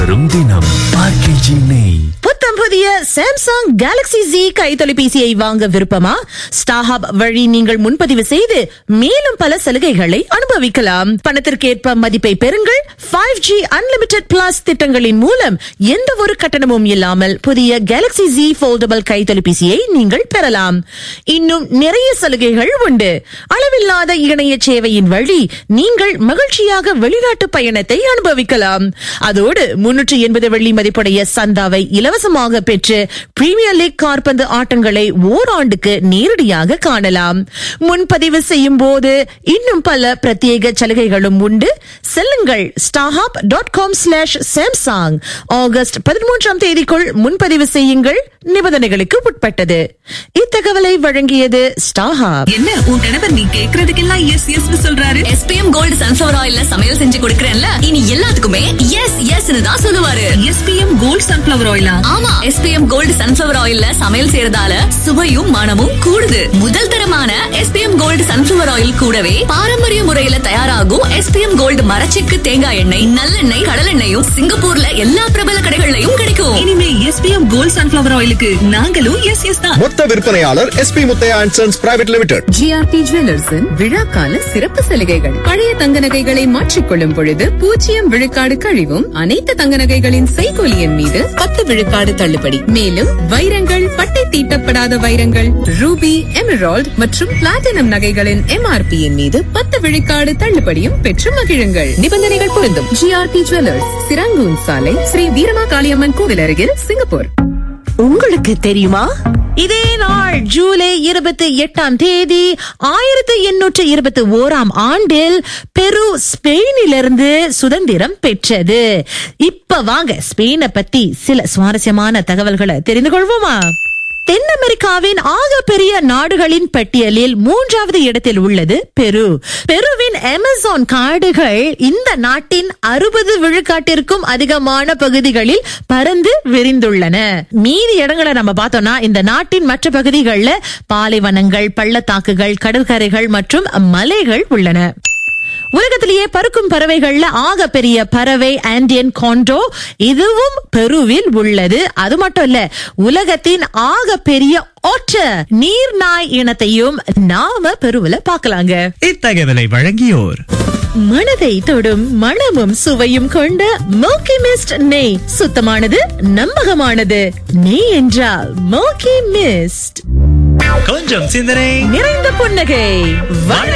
வரும் தினம் ஆர்கேஜி நெய் புத்தம் புதிய சாம்சங் கேலக்ஸி Z கை தொலைபேசியை வாங்க விருப்பமா ஸ்டாஹாப் வழி நீங்கள் முன்பதிவு செய்து மேலும் பல சலுகைகளை அனுபவிக்கலாம் பணத்திற்கேற்ப மதிப்பை பெறுங்கள் ஃபைவ் ஜி அன்லிமிடெட் பிளஸ் திட்டங்களின் மூலம் எந்த ஒரு கட்டணமும் இல்லாமல் புதிய கேலக்ஸி Z போல்டபிள் கை தொலைபேசியை நீங்கள் பெறலாம் இன்னும் நிறைய சலுகைகள் உண்டு அளவில்லாத இணைய சேவையின் வழி நீங்கள் மகிழ்ச்சியாக வெளிநாட்டு பயணத்தை அனுபவிக்கலாம் அதோடு முன்னூற்று எண்பது வெள்ளி மதிப்புடைய சந்தாவை இலவசமாக பெற்று பிரீமியர் லீக் கார்பந்து ஆட்டங்களை ஓராண்டுக்கு நேரடியாக காணலாம் முன்பதிவு செய்யும் போது இன்னும் பல பிரத்யேக சலுகைகளும் உண்டு செல்லுங்கள் ஸ்டாஹாப் dot com slash Samsung August பதிமூன்றாம் தேதிக்குள் முன்பதிவு செய்யுங்கள் நிபந்தனைகளுக்கு உட்பட்டது இத்தகவலை வழங்கியது ஸ்டாஹாப் என்ன உன் கணவர் நீ கேக்குறதுக்கெல்லாம் எஸ் எஸ் சொல்றாரு எஸ்பிஎம் கோல்டு சன்ஃபிளவர் ஆயில்ல சமையல் செஞ்சு கொடுக்கறேன்ல இனி எல்லாத்துக்குமே எஸ் எஸ் தான் சொல்லுவாரு எஸ்பிஎம் கோல்ட் சன்ஃபிளவர் ஆயிலா ஆமா எஸ்பிஎம் கோல்டு சன்ஃபிளவர் ஆயில்ல சமையல் செய்யறதால சுவையும் மனமும் கூடுது முதல் தரமான எஸ்பிஎம் கோல்டு சன்ஃபிளவர் ஆயில் கூடவே பாரம்பரிய முறையில தயாராகும் எஸ்பிஎம் கோல்டு மரச்செக்கு தேங்காய் எண்ணெய் நல்லெண்ணெய் கடலெண்ணெயும் சிங்கப்பூர்ல எல்லா பிரபல கடைகள்லயும் கிடைக்கும் இனிமே எஸ்பிஎம் கோல்ட் சன்ஃபிளவர் ஆயிலுக்கு நாங்களும் எஸ் எஸ் தான் மொத்த விற்பனையாளர் S P Muthiah and sons private limited G R T ஜுவல்லர்ஸின் விழாக்கால சிறப்பு சலுகைகள் பழைய தங்க நகைகளை மாற்றிக்கொள்ளும் பொழுது பூஜ்ஜியம் விழுக்காடு கழிவும் அனைத்து தங்க நகைகளின் செய்கூலியின் மீது பத்து விழுக்காடு தள்ளுபடி மேலும் வைரங்கள் பட்டை தீட்டப்படாத வைரங்கள் ரூபி எமரால்ட் மற்றும் பிளாட்டினம் நகைகளின் எம்ஆர்பியின் மீது பத்து விழுக்காடு தள்ளுபடியும் பெற்று மகிழுங்கள் நிபந்தனைகள் பொருந்தும் ஜிஆர்டி ஜுவல்லர்ஸ் சிராங்கூன் சாலை ஸ்ரீ வீரமா காளியம்மன் கோவில் அருகில் சிங்கப்பூர் உங்களுக்கு தெரியுமா இதே நாள் ஜூலை இருபத்தி எட்டாம் தேதி ஆயிரத்தி எண்ணூற்று இருபத்தி ஓராம் ஆண்டில் பெரு ஸ்பெயினிலிருந்து சுதந்திரம் பெற்றது இப்ப வாங்க ஸ்பெயினை பத்தி சில சுவாரஸ்யமான தகவல்களை தெரிந்து கொள்வோமா தென் அமெரிக்காவின் ஆக பெரிய நாடுகளின் பட்டியலில் மூன்றாவது இடத்தில் உள்ளது பெரு பெருவின் அமேசான் காடுகள் இந்த நாட்டின் அறுபது விழுக்காட்டிற்கும் அதிகமான பகுதிகளில் பறந்து விரிந்துள்ளன மீதி இடங்களை நம்ம பார்த்தோம்னா இந்த நாட்டின் மற்ற பகுதிகளில் பாலைவனங்கள் பள்ளத்தாக்குகள் கடற்கரைகள் மற்றும் மலைகள் உள்ளன உலகத்திலேயே பறக்கும் பறவைகள்ல ஆக பெரிய பறவை ஆண்டியன் காண்டோ இதுவும் பெருவில் உள்ளது அது மட்டும் இல்ல உலகத்தின் ஆக பெரிய ஒற்ற நீர்நாய் இனத்தையும் நாம பெருவுல பார்க்கலாங்க இத்தகவலை வழங்கியோர் மனதை தொடும் மணமும் சுவையும் கொண்ட மோக்கி மிஸ்ட் நெய் சுத்தமானது நம்பகமானது நெய் என்றால் மோக்கி மிஸ்ட் கொஞ்சம் சிந்தனை நிறைந்த புன்னகை